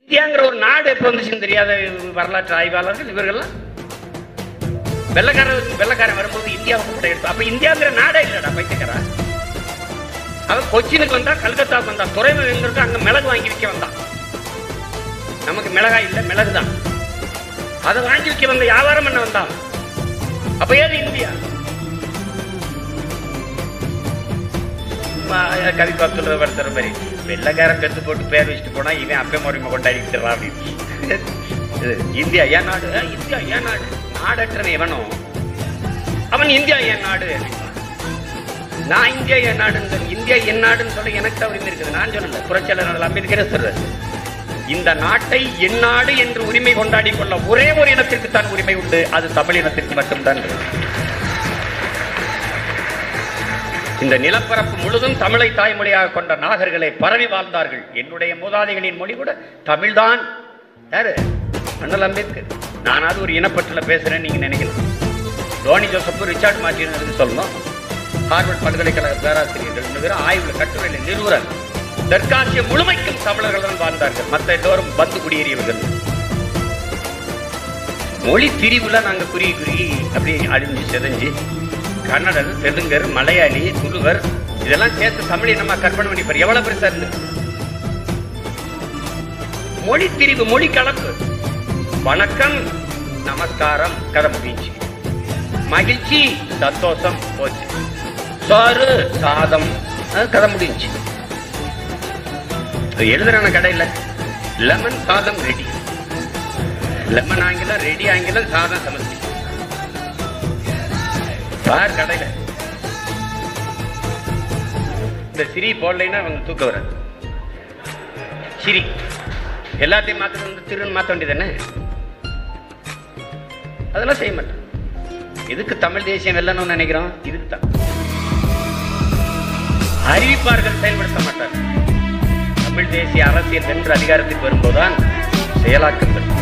இந்தியாங்கிற ஒரு நாடு எப்போ வந்துச்சுன்னு தெரியாத வரலாற்று ஆய்வாளர்கள் இவர்கள்லாம் வெள்ளக்காரன் வெள்ளக்காரன் வரும்போது இந்தியாவுக்கு கூட எடுத்து அப்ப இந்தியாங்கிற நாடே இல்லடா பைத்தியக்காரா அவன் கொச்சினுக்கு வந்தா கல்கத்தாவுக்கு வந்தான் துறைமுகங்களுக்கு அங்க மிளகு வாங்கி விற்க வந்தான் நமக்கு மிளகாய் இல்லை மிளகு தான் அதை வாங்கி விற்க வந்த வியாபாரம் பண்ண வந்தான் அப்ப ஏது இந்தியா கவி சொல்ற ஒருத்தர் மாதிரி வெள்ளக்காரன் பெத்து போட்டு பேர் வச்சுட்டு போனா இவன் அப்பே முறைமை கொண்டாடிக்கிறான் அப்படின்னு இது இந்தியா ஏன் நாடு அஹ், இந்தியா ஏன் நாடு நாடற்றவன் எவனோ அவன் இந்தியா என் நாடு அப்படின்றான். நான் இந்தியா என் நாடுன்னு சொல்லி இந்தியா என் நாடுன்னு சொல்ல எனக்கு தான் உரிமை இருக்குது நான் சொல்லல புரட்சியாளர் அம்பேத்கரே சொல்றாரு இந்த நாட்டை என் நாடு என்று உரிமை கொண்டாடி கொள்ள ஒரே ஒரு இனத்திற்கு தான் உரிமை உண்டு அது தமிழ் இனத்திற்கு மட்டும்தான் இந்த நிலப்பரப்பு முழுதும் தமிழை தாய்மொழியாக கொண்ட நாகர்களை பரவி வாழ்ந்தார்கள் என்னுடைய மூதாதைகளின் மொழி கூட தமிழ்தான் யாரு அண்ணல் அம்பேத்கர் நானாவது ஒரு இனப்பற்றுல பேசுறேன்னு நீங்க நினைக்கலாம் டோனி ஜோசப் ரிச்சார்ட் மார்டின் சொல்லணும் ஹார்வர்ட் பல்கலைக்கழக பேராசிரியர்கள் ரெண்டு பேரும் ஆய்வுல கட்டுரையில் நிறுவனர் தெற்காசிய முழுமைக்கும் தமிழர்கள் தான் வாழ்ந்தார்கள் மற்ற எல்லோரும் பந்து குடியேறியவர்கள் மொழி பிரிவுல நாங்க குறுகி குறுகி அப்படி அழிஞ்சு செதஞ்சு கன்னடர் தெலுங்கர் மலையாளி துளுவர் இதெல்லாம் சேர்த்து தமிழை நம்ம கற்பனை பண்ணிப்பார் எவ்வளவு பெருசா இருந்து மொழி பிரிவு மொழி கலப்பு வணக்கம் நமஸ்காரம் கதை முடிஞ்சு மகிழ்ச்சி சந்தோஷம் போச்சு சோறு சாதம் அது கதை முடிஞ்சு எழுதுறான கடையில் லெமன் சாதம் ரெடி லெமன் ஆங்கிலம் ரெடி ஆங்கிலம் சாதம் சமைச்சு பார் கடையில இந்த சிரி போடலைன்னா அவங்க தூக்க வராது சிரி எல்லாத்தையும் மாத்த வந்து திருன்னு மாத்த வேண்டியதானே அதெல்லாம் செய்ய மாட்டேன் எதுக்கு தமிழ் தேசியம் வெல்லணும்னு நினைக்கிறோம் இதுக்கு தான் அறிவிப்பார்கள் செயல்படுத்த மாட்டார்கள் தமிழ் தேசிய அரசியல் வென்று அதிகாரத்துக்கு வரும்போதுதான் செயலாக்கங்கள்